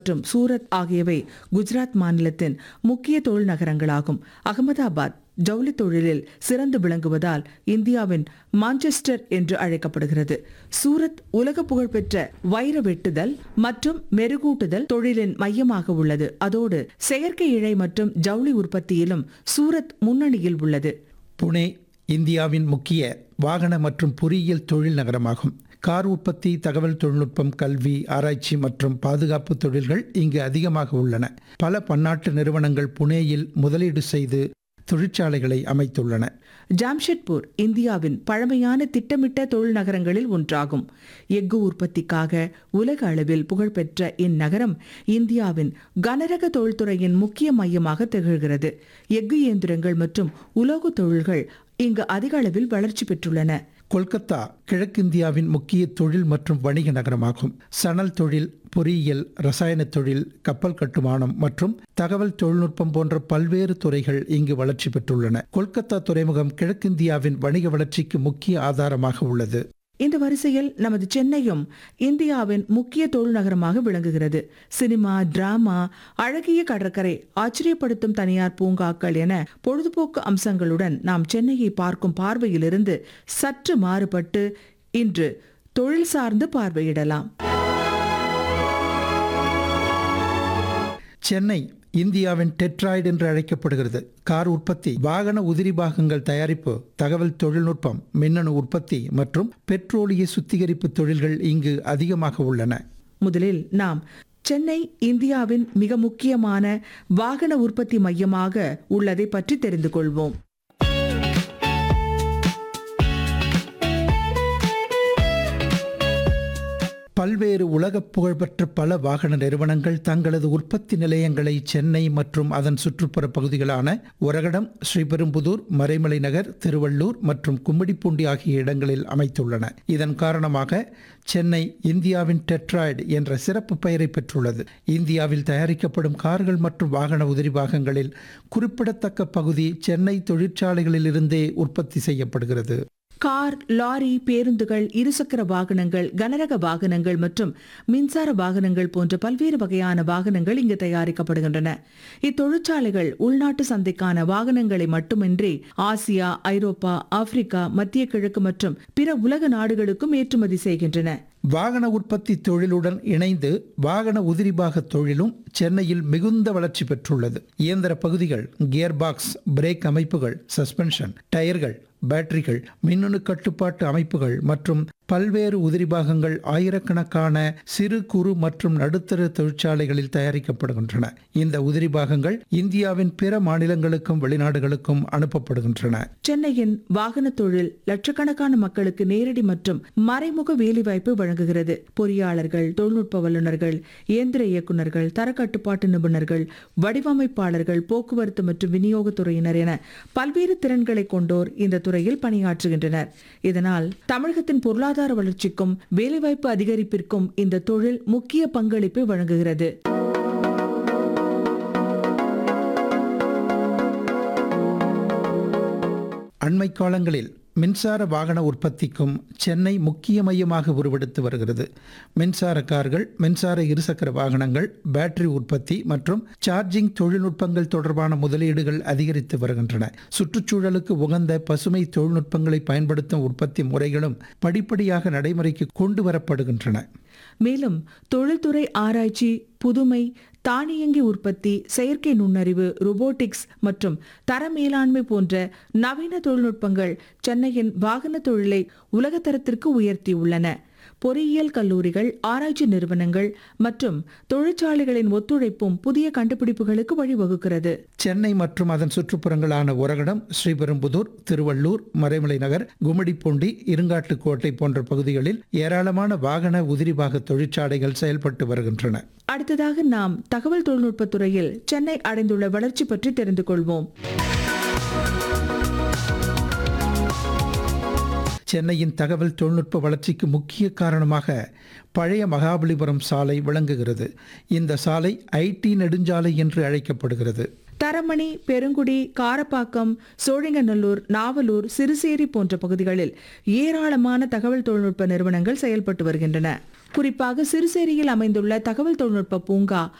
மற்றும் சூரத் ஆகியவை குஜராத் மாநிலத்தின் முக்கிய தொழில் நகரங்களாகும் அகமதாபாத் ஜவுளி தொழிலில் சிறந்து விளங்குவதால் இந்தியாவின் மான்செஸ்டர் என்று அழைக்கப்படுகிறது சூரத் உலக புகழ்பெற்ற வைர வெட்டுதல் மற்றும் மெருகூட்டுதல் தொழிலின் மையமாக உள்ளது அதோடு செயற்கை இழை மற்றும் ஜவுளி உற்பத்தியிலும் சூரத் முன்னணியில் உள்ளது புனே இந்தியாவின் முக்கிய வாகன மற்றும் பொறியியல் தொழில் நகரமாகும் கார் உற்பத்தி தகவல் தொழில்நுட்பம் கல்வி ஆராய்ச்சி மற்றும் பாதுகாப்பு தொழில்கள் இங்கு அதிகமாக உள்ளன பல பன்னாட்டு நிறுவனங்கள் புனேயில் முதலீடு செய்து தொழிற்சாலைகளை அமைத்துள்ளன ஜாம்ஷெட்பூர் இந்தியாவின் பழமையான திட்டமிட்ட தொழில் நகரங்களில் ஒன்றாகும் எஃகு உற்பத்திக்காக உலக அளவில் புகழ்பெற்ற இந்நகரம் இந்தியாவின் கனரக தொழில்துறையின் முக்கிய மையமாக திகழ்கிறது எஃகு இயந்திரங்கள் மற்றும் உலோக தொழில்கள் இங்கு அதிக அளவில் வளர்ச்சி பெற்றுள்ளன கொல்கத்தா கிழக்கிந்தியாவின் முக்கிய தொழில் மற்றும் வணிக நகரமாகும் சணல் தொழில் பொறியியல் ரசாயன தொழில் கப்பல் கட்டுமானம் மற்றும் தகவல் தொழில்நுட்பம் போன்ற பல்வேறு துறைகள் இங்கு வளர்ச்சி பெற்றுள்ளன கொல்கத்தா துறைமுகம் கிழக்கிந்தியாவின் வணிக வளர்ச்சிக்கு முக்கிய ஆதாரமாக உள்ளது இந்த வரிசையில் நமது சென்னையும் இந்தியாவின் முக்கிய தொழில் நகரமாக விளங்குகிறது சினிமா டிராமா அழகிய கடற்கரை ஆச்சரியப்படுத்தும் தனியார் பூங்காக்கள் என பொழுதுபோக்கு அம்சங்களுடன் நாம் சென்னையை பார்க்கும் பார்வையிலிருந்து சற்று மாறுபட்டு இன்று தொழில் சார்ந்து பார்வையிடலாம் சென்னை இந்தியாவின் டெட்ராய்டு என்று அழைக்கப்படுகிறது கார் உற்பத்தி வாகன உதிரி பாகங்கள் தயாரிப்பு தகவல் தொழில்நுட்பம் மின்னணு உற்பத்தி மற்றும் பெட்ரோலிய சுத்திகரிப்பு தொழில்கள் இங்கு அதிகமாக உள்ளன முதலில் நாம் சென்னை இந்தியாவின் மிக முக்கியமான வாகன உற்பத்தி மையமாக உள்ளதை பற்றி தெரிந்து கொள்வோம் பல்வேறு உலகப் புகழ்பெற்ற பல வாகன நிறுவனங்கள் தங்களது உற்பத்தி நிலையங்களை சென்னை மற்றும் அதன் சுற்றுப்புற பகுதிகளான உரகடம் ஸ்ரீபெரும்புதூர் மறைமலை நகர் திருவள்ளூர் மற்றும் கும்மிடிப்பூண்டி ஆகிய இடங்களில் அமைத்துள்ளன இதன் காரணமாக சென்னை இந்தியாவின் டெட்ராய்டு என்ற சிறப்பு பெயரை பெற்றுள்ளது இந்தியாவில் தயாரிக்கப்படும் கார்கள் மற்றும் வாகன உதிரி பாகங்களில் குறிப்பிடத்தக்க பகுதி சென்னை தொழிற்சாலைகளிலிருந்தே உற்பத்தி செய்யப்படுகிறது கார் லாரி பேருந்துகள் இருசக்கர வாகனங்கள் கனரக வாகனங்கள் மற்றும் மின்சார வாகனங்கள் போன்ற பல்வேறு வகையான வாகனங்கள் இங்கு தயாரிக்கப்படுகின்றன இத்தொழிற்சாலைகள் உள்நாட்டு சந்தைக்கான வாகனங்களை மட்டுமின்றி ஆசியா ஐரோப்பா ஆப்பிரிக்கா மத்திய கிழக்கு மற்றும் பிற உலக நாடுகளுக்கும் ஏற்றுமதி செய்கின்றன வாகன உற்பத்தி தொழிலுடன் இணைந்து வாகன உதிரிபாக தொழிலும் சென்னையில் மிகுந்த வளர்ச்சி பெற்றுள்ளது இயந்திர பகுதிகள் கியர் பாக்ஸ் பிரேக் அமைப்புகள் சஸ்பென்ஷன் டயர்கள் பேட்டரிகள் மின்னணு கட்டுப்பாட்டு அமைப்புகள் மற்றும் பல்வேறு உதிரிபாகங்கள் ஆயிரக்கணக்கான சிறு குறு மற்றும் நடுத்தர தொழிற்சாலைகளில் தயாரிக்கப்படுகின்றன இந்த உதிரிபாகங்கள் இந்தியாவின் பிற மாநிலங்களுக்கும் வெளிநாடுகளுக்கும் அனுப்பப்படுகின்றன சென்னையின் வாகன தொழில் லட்சக்கணக்கான மக்களுக்கு நேரடி மற்றும் மறைமுக வேலைவாய்ப்பு வழங்குகிறது பொறியாளர்கள் தொழில்நுட்ப வல்லுநர்கள் இயந்திர இயக்குநர்கள் தரக்கட்டுப்பாட்டு நிபுணர்கள் வடிவமைப்பாளர்கள் போக்குவரத்து மற்றும் விநியோகத்துறையினர் என பல்வேறு திறன்களை கொண்டோர் இந்த துறையில் பணியாற்றுகின்றனர் இதனால் தமிழகத்தின் பொருளாதார வளர்ச்சிக்கும் வேலைவாய்ப்பு அதிகரிப்பிற்கும் இந்த தொழில் முக்கிய பங்களிப்பை வழங்குகிறது அண்மை காலங்களில் மின்சார வாகன உற்பத்திக்கும் சென்னை முக்கிய மையமாக உருவெடுத்து வருகிறது மின்சார கார்கள் மின்சார இருசக்கர வாகனங்கள் பேட்டரி உற்பத்தி மற்றும் சார்ஜிங் தொழில்நுட்பங்கள் தொடர்பான முதலீடுகள் அதிகரித்து வருகின்றன சுற்றுச்சூழலுக்கு உகந்த பசுமை தொழில்நுட்பங்களை பயன்படுத்தும் உற்பத்தி முறைகளும் படிப்படியாக நடைமுறைக்கு கொண்டு வரப்படுகின்றன மேலும் தொழில்துறை ஆராய்ச்சி புதுமை தானியங்கி உற்பத்தி செயற்கை நுண்ணறிவு ரோபோட்டிக்ஸ் மற்றும் தர மேலாண்மை போன்ற நவீன தொழில்நுட்பங்கள் சென்னையின் வாகன தொழிலை உலகத்தரத்திற்கு உயர்த்தியுள்ளன பொறியியல் கல்லூரிகள் ஆராய்ச்சி நிறுவனங்கள் மற்றும் தொழிற்சாலைகளின் ஒத்துழைப்பும் புதிய கண்டுபிடிப்புகளுக்கு வழிவகுக்கிறது சென்னை மற்றும் அதன் சுற்றுப்புறங்களான உரகடம் ஸ்ரீபெரும்புதூர் திருவள்ளூர் மறைமலை நகர் கும்மிடிப்பூண்டி இருங்காட்டுக்கோட்டை போன்ற பகுதிகளில் ஏராளமான வாகன உதிரிபாக தொழிற்சாலைகள் செயல்பட்டு வருகின்றன அடுத்ததாக நாம் தகவல் தொழில்நுட்பத் துறையில் சென்னை அடைந்துள்ள வளர்ச்சி பற்றி தெரிந்து கொள்வோம் சென்னையின் தகவல் தொழில்நுட்ப வளர்ச்சிக்கு முக்கிய காரணமாக பழைய மகாபலிபுரம் சாலை விளங்குகிறது இந்த சாலை ஐடி நெடுஞ்சாலை என்று அழைக்கப்படுகிறது தரமணி பெருங்குடி காரப்பாக்கம் சோழிங்கநல்லூர் நாவலூர் சிறுசேரி போன்ற பகுதிகளில் ஏராளமான தகவல் தொழில்நுட்ப நிறுவனங்கள் செயல்பட்டு வருகின்றன குறிப்பாக சிறுசேரியில் அமைந்துள்ள தகவல் தொழில்நுட்ப பூங்கா